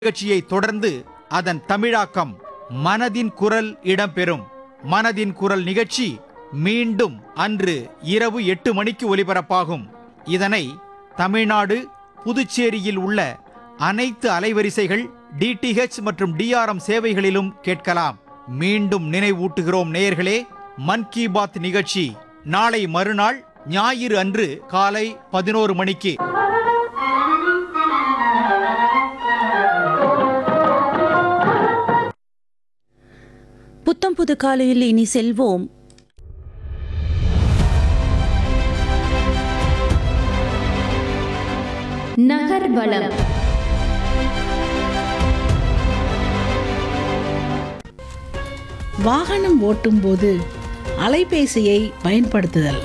நிகழ்ச்சியை தொடர்ந்து அதன் தமிழாக்கம் மனதின் குரல் இடம்பெறும் மனதின் குரல் நிகழ்ச்சி மீண்டும் அன்று இரவு எட்டு மணிக்கு ஒலிபரப்பாகும் இதனை தமிழ்நாடு புதுச்சேரியில் உள்ள அனைத்து அலைவரிசைகள் டிடிஹெச் மற்றும் டிஆர்எம் சேவைகளிலும் கேட்கலாம் மீண்டும் நினைவூட்டுகிறோம் நேயர்களே மன் கி பாத் நிகழ்ச்சி நாளை மறுநாள் ஞாயிறு அன்று காலை பதினோரு மணிக்கு புத்தம் புது காலையில் இனி செல்வோம் நகர்வளம் வாகனம் ஓட்டும்போது அலைபேசியை பயன்படுத்துதல்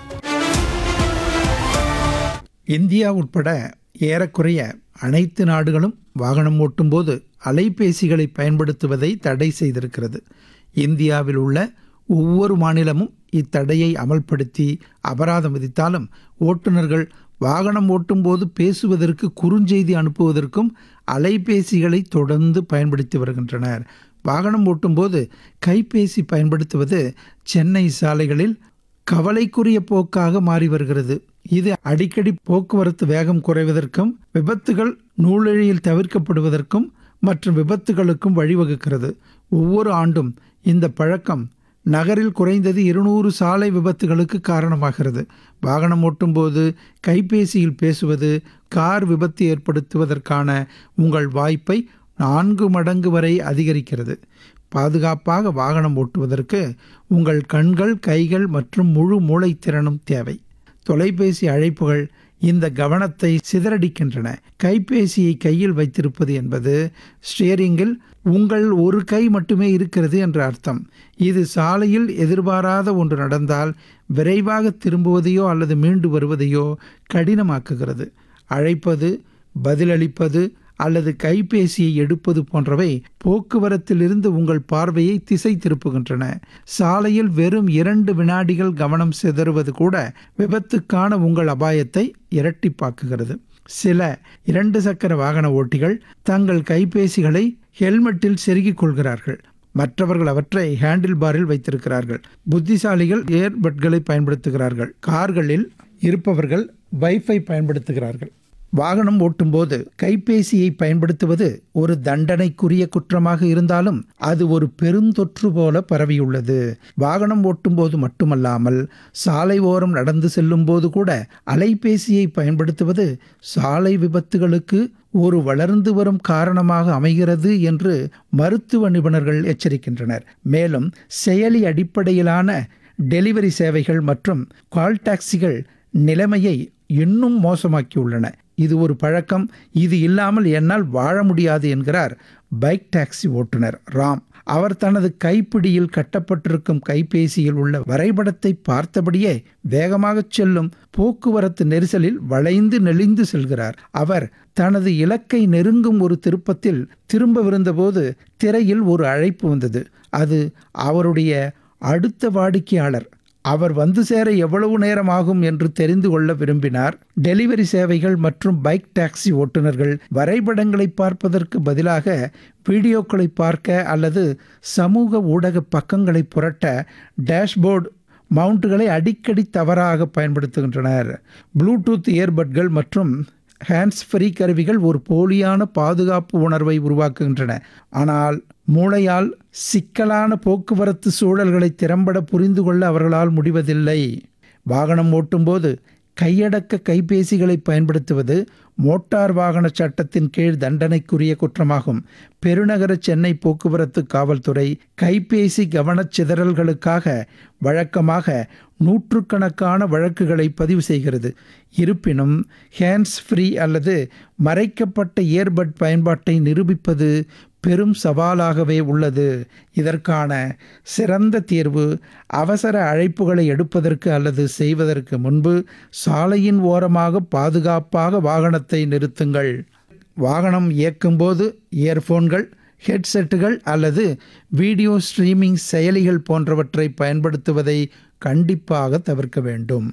இந்தியா உட்பட ஏறக்குறைய அனைத்து நாடுகளும் வாகனம் ஓட்டும்போது அலைபேசிகளை பயன்படுத்துவதை தடை செய்திருக்கிறது இந்தியாவில் உள்ள ஒவ்வொரு மாநிலமும் இத்தடையை அமல்படுத்தி அபராதம் விதித்தாலும் ஓட்டுநர்கள் வாகனம் ஓட்டும்போது பேசுவதற்கு குறுஞ்செய்தி அனுப்புவதற்கும் அலைபேசிகளை தொடர்ந்து பயன்படுத்தி வருகின்றனர் வாகனம் ஓட்டும்போது கைபேசி பயன்படுத்துவது சென்னை சாலைகளில் கவலைக்குரிய போக்காக மாறி வருகிறது இது அடிக்கடி போக்குவரத்து வேகம் குறைவதற்கும் விபத்துகள் நூலிழையில் தவிர்க்கப்படுவதற்கும் மற்றும் விபத்துகளுக்கும் வழிவகுக்கிறது ஒவ்வொரு ஆண்டும் இந்த பழக்கம் நகரில் குறைந்தது இருநூறு சாலை விபத்துகளுக்கு காரணமாகிறது வாகனம் ஓட்டும்போது கைபேசியில் பேசுவது கார் விபத்து ஏற்படுத்துவதற்கான உங்கள் வாய்ப்பை நான்கு மடங்கு வரை அதிகரிக்கிறது பாதுகாப்பாக வாகனம் ஓட்டுவதற்கு உங்கள் கண்கள் கைகள் மற்றும் முழு மூளைத்திறனும் தேவை தொலைபேசி அழைப்புகள் இந்த கவனத்தை சிதறடிக்கின்றன கைபேசியை கையில் வைத்திருப்பது என்பது ஸ்டியரிங்கில் உங்கள் ஒரு கை மட்டுமே இருக்கிறது என்ற அர்த்தம் இது சாலையில் எதிர்பாராத ஒன்று நடந்தால் விரைவாக திரும்புவதையோ அல்லது மீண்டு வருவதையோ கடினமாக்குகிறது அழைப்பது பதிலளிப்பது அல்லது கைபேசியை எடுப்பது போன்றவை போக்குவரத்திலிருந்து உங்கள் பார்வையை திசை திருப்புகின்றன சாலையில் வெறும் இரண்டு வினாடிகள் கவனம் சிதறுவது கூட விபத்துக்கான உங்கள் அபாயத்தை இரட்டிப்பாக்குகிறது சில இரண்டு சக்கர வாகன ஓட்டிகள் தங்கள் கைபேசிகளை ஹெல்மெட்டில் செருகிக் கொள்கிறார்கள் மற்றவர்கள் அவற்றை ஹேண்டில் பாரில் வைத்திருக்கிறார்கள் புத்திசாலிகள் ஏர்பட்களை பயன்படுத்துகிறார்கள் கார்களில் இருப்பவர்கள் வைஃபை பயன்படுத்துகிறார்கள் வாகனம் ஓட்டும்போது கைபேசியை பயன்படுத்துவது ஒரு தண்டனைக்குரிய குற்றமாக இருந்தாலும் அது ஒரு பெருந்தொற்று போல பரவியுள்ளது வாகனம் ஓட்டும்போது மட்டுமல்லாமல் சாலை ஓரம் நடந்து செல்லும் போது கூட அலைபேசியை பயன்படுத்துவது சாலை விபத்துகளுக்கு ஒரு வளர்ந்து வரும் காரணமாக அமைகிறது என்று மருத்துவ நிபுணர்கள் எச்சரிக்கின்றனர் மேலும் செயலி அடிப்படையிலான டெலிவரி சேவைகள் மற்றும் கால் டாக்ஸிகள் நிலைமையை இன்னும் மோசமாக்கியுள்ளன இது ஒரு பழக்கம் இது இல்லாமல் என்னால் வாழ முடியாது என்கிறார் பைக் டாக்ஸி ஓட்டுநர் ராம் அவர் தனது கைப்பிடியில் கட்டப்பட்டிருக்கும் கைபேசியில் உள்ள வரைபடத்தை பார்த்தபடியே வேகமாகச் செல்லும் போக்குவரத்து நெரிசலில் வளைந்து நெளிந்து செல்கிறார் அவர் தனது இலக்கை நெருங்கும் ஒரு திருப்பத்தில் திரும்பவிருந்தபோது திரையில் ஒரு அழைப்பு வந்தது அது அவருடைய அடுத்த வாடிக்கையாளர் அவர் வந்து சேர எவ்வளவு நேரம் ஆகும் என்று தெரிந்து கொள்ள விரும்பினார் டெலிவரி சேவைகள் மற்றும் பைக் டாக்ஸி ஓட்டுநர்கள் வரைபடங்களை பார்ப்பதற்கு பதிலாக வீடியோக்களை பார்க்க அல்லது சமூக ஊடக பக்கங்களை புரட்ட டேஷ்போர்டு மவுண்ட்டுகளை அடிக்கடி தவறாக பயன்படுத்துகின்றனர் ப்ளூடூத் இயர்பட்கள் மற்றும் ஹேண்ட்ஸ் ஃப்ரீ கருவிகள் ஒரு போலியான பாதுகாப்பு உணர்வை உருவாக்குகின்றன ஆனால் மூளையால் சிக்கலான போக்குவரத்து சூழல்களை திறம்பட புரிந்து கொள்ள அவர்களால் முடிவதில்லை வாகனம் ஓட்டும்போது கையடக்க கைபேசிகளை பயன்படுத்துவது மோட்டார் வாகன சட்டத்தின் கீழ் தண்டனைக்குரிய குற்றமாகும் பெருநகர சென்னை போக்குவரத்து காவல்துறை கைபேசி கவனச்சிதறல்களுக்காக வழக்கமாக நூற்றுக்கணக்கான வழக்குகளை பதிவு செய்கிறது இருப்பினும் ஹேண்ட்ஸ் ஃப்ரீ அல்லது மறைக்கப்பட்ட இயர்பட் பயன்பாட்டை நிரூபிப்பது பெரும் சவாலாகவே உள்ளது இதற்கான சிறந்த தீர்வு அவசர அழைப்புகளை எடுப்பதற்கு அல்லது செய்வதற்கு முன்பு சாலையின் ஓரமாக பாதுகாப்பாக வாகனத்தை நிறுத்துங்கள் வாகனம் இயக்கும்போது இயர்ஃபோன்கள் ஹெட்செட்டுகள் அல்லது வீடியோ ஸ்ட்ரீமிங் செயலிகள் போன்றவற்றை பயன்படுத்துவதை கண்டிப்பாக தவிர்க்க வேண்டும்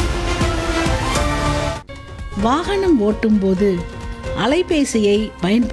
வாகனம் ஓட்டும்போது அலைபேசியை பயன்படுத்த